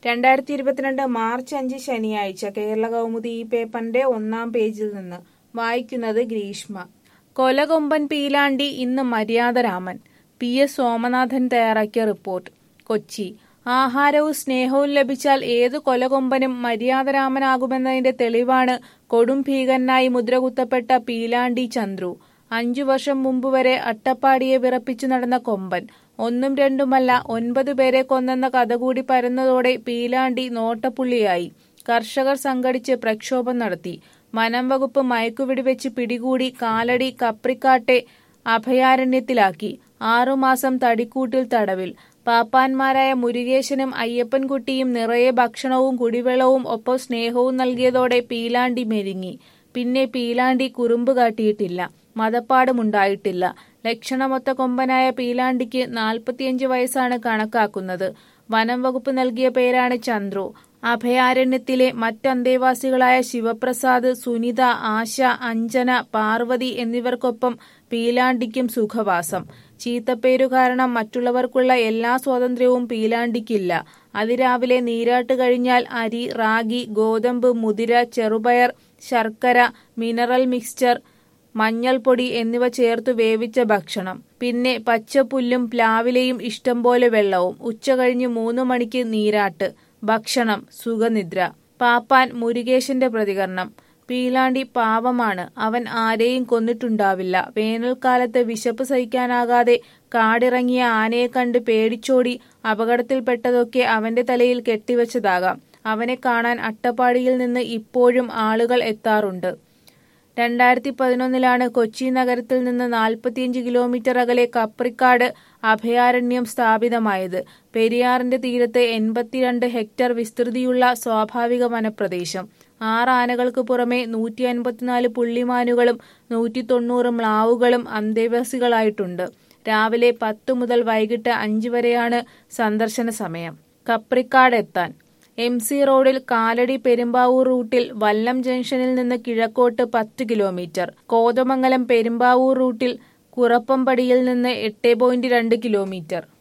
രണ്ടായിരത്തി ഇരുപത്തിരണ്ട് മാർച്ച് അഞ്ച് ശനിയാഴ്ച കേരള കൗമുദി ഈ പേപ്പറിന്റെ ഒന്നാം പേജിൽ നിന്ന് വായിക്കുന്നത് ഗ്രീഷ്മ കൊലകൊമ്പൻ പീലാണ്ടി ഇന്ന് മര്യാദരാമൻ പി എസ് സോമനാഥൻ തയ്യാറാക്കിയ റിപ്പോർട്ട് കൊച്ചി ആഹാരവും സ്നേഹവും ലഭിച്ചാൽ ഏതു കൊലകൊമ്പനും മര്യാദരാമനാകുമെന്നതിന്റെ തെളിവാണ് കൊടും ഭീകരനായി മുദ്രകുത്തപ്പെട്ട പീലാണ്ടി ചന്ദ്രു അഞ്ചു വർഷം മുമ്പ് വരെ അട്ടപ്പാടിയെ വിറപ്പിച്ചു നടന്ന കൊമ്പൻ ഒന്നും രണ്ടുമല്ല ഒൻപത് പേരെ കൊന്നെന്ന കഥ കൂടി പരന്നതോടെ പീലാണ്ടി നോട്ടപ്പുള്ളിയായി കർഷകർ സംഘടിച്ച് പ്രക്ഷോഭം നടത്തി വനം വകുപ്പ് മയക്കുവെടിവെച്ച് പിടികൂടി കാലടി കപ്രിക്കാട്ടെ അഭയാരണ്യത്തിലാക്കി ആറുമാസം തടിക്കൂട്ടിൽ തടവിൽ പാപ്പാന്മാരായ മുരുകേശനും അയ്യപ്പൻകുട്ടിയും നിറയെ ഭക്ഷണവും കുടിവെള്ളവും ഒപ്പം സ്നേഹവും നൽകിയതോടെ പീലാണ്ടി മെരുങ്ങി പിന്നെ പീലാണ്ടി കുറുമ്പ് കാട്ടിയിട്ടില്ല മതപ്പാടുമുണ്ടായിട്ടില്ല ലക്ഷണമൊത്ത കൊമ്പനായ പീലാണ്ടിക്ക് നാൽപ്പത്തിയഞ്ച് വയസ്സാണ് കണക്കാക്കുന്നത് വനം വകുപ്പ് നൽകിയ പേരാണ് ചന്ദ്രു അഭയാരണ്യത്തിലെ മറ്റന്തേവാസികളായ ശിവപ്രസാദ് സുനിത ആശ അഞ്ജന പാർവതി എന്നിവർക്കൊപ്പം പീലാണ്ടിക്കും സുഖവാസം ചീത്തപ്പേരു കാരണം മറ്റുള്ളവർക്കുള്ള എല്ലാ സ്വാതന്ത്ര്യവും പീലാണ്ടിക്കില്ല അതിരാവിലെ നീരാട്ട് കഴിഞ്ഞാൽ അരി റാഗി ഗോതമ്പ് മുതിര ചെറുപയർ ശർക്കര മിനറൽ മിക്സ്ചർ മഞ്ഞൾപ്പൊടി എന്നിവ ചേർത്ത് വേവിച്ച ഭക്ഷണം പിന്നെ പച്ചപ്പുല്ലും പ്ലാവിലയും ഇഷ്ടം പോലെ വെള്ളവും ഉച്ച കഴിഞ്ഞ് മൂന്ന് മണിക്ക് നീരാട്ട് ഭക്ഷണം സുഖനിദ്ര പാപ്പാൻ മുരുകേശന്റെ പ്രതികരണം പീലാണ്ടി പാവമാണ് അവൻ ആരെയും കൊന്നിട്ടുണ്ടാവില്ല വേനൽക്കാലത്ത് വിശപ്പ് സഹിക്കാനാകാതെ കാടിറങ്ങിയ ആനയെ കണ്ട് പേടിച്ചോടി അപകടത്തിൽപ്പെട്ടതൊക്കെ അവന്റെ തലയിൽ കെട്ടിവെച്ചതാകാം അവനെ കാണാൻ അട്ടപ്പാടിയിൽ നിന്ന് ഇപ്പോഴും ആളുകൾ എത്താറുണ്ട് രണ്ടായിരത്തി പതിനൊന്നിലാണ് കൊച്ചി നഗരത്തിൽ നിന്ന് നാൽപ്പത്തിയഞ്ച് കിലോമീറ്റർ അകലെ കപ്രിക്കാട് അഭയാരണ്യം സ്ഥാപിതമായത് പെരിയാറിന്റെ തീരത്ത് എൺപത്തിരണ്ട് ഹെക്ടർ വിസ്തൃതിയുള്ള സ്വാഭാവിക വനപ്രദേശം ആറ് ആനകൾക്ക് പുറമെ നൂറ്റി അൻപത്തിനാല് പുള്ളിമാനുകളും നൂറ്റി തൊണ്ണൂറ് മ്ലാവുകളും അന്തേവാസികളായിട്ടുണ്ട് രാവിലെ പത്ത് മുതൽ വൈകിട്ട് അഞ്ച് വരെയാണ് സന്ദർശന സമയം കപ്രിക്കാട് എത്താൻ എം സി റോഡിൽ കാലടി പെരുമ്പാവൂർ റൂട്ടിൽ വല്ലം ജംഗ്ഷനിൽ നിന്ന് കിഴക്കോട്ട് പത്ത് കിലോമീറ്റർ കോതമംഗലം പെരുമ്പാവൂർ റൂട്ടിൽ കുറപ്പമ്പടിയിൽ നിന്ന് എട്ട് പോയിന്റ് രണ്ട് കിലോമീറ്റർ